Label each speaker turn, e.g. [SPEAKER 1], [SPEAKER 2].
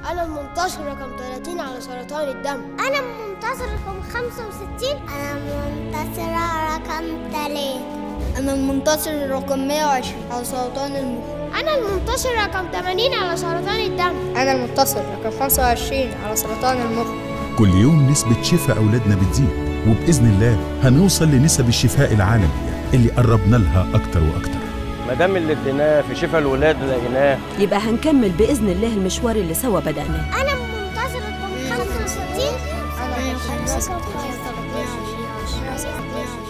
[SPEAKER 1] أنا المنتصر رقم 30 على سرطان الدم
[SPEAKER 2] أنا المنتصر رقم 65 أنا المنتصرة رقم 3
[SPEAKER 1] أنا المنتصر رقم 120 على سرطان المخ
[SPEAKER 2] أنا المنتصر رقم 80 على سرطان الدم
[SPEAKER 1] أنا المنتصر رقم 25 على سرطان المخ
[SPEAKER 3] كل يوم نسبة شفاء أولادنا بتزيد وبإذن الله هنوصل لنسب الشفاء العالمية اللي قربنا لها أكتر وأكتر
[SPEAKER 4] ما دام اللي اديناه في شفاء الولاد لقيناه
[SPEAKER 5] يبقى هنكمل بإذن الله المشوار اللي سوا بدأناه
[SPEAKER 2] أنا المنتصر رقم 65
[SPEAKER 1] أنا المنتصر رقم 25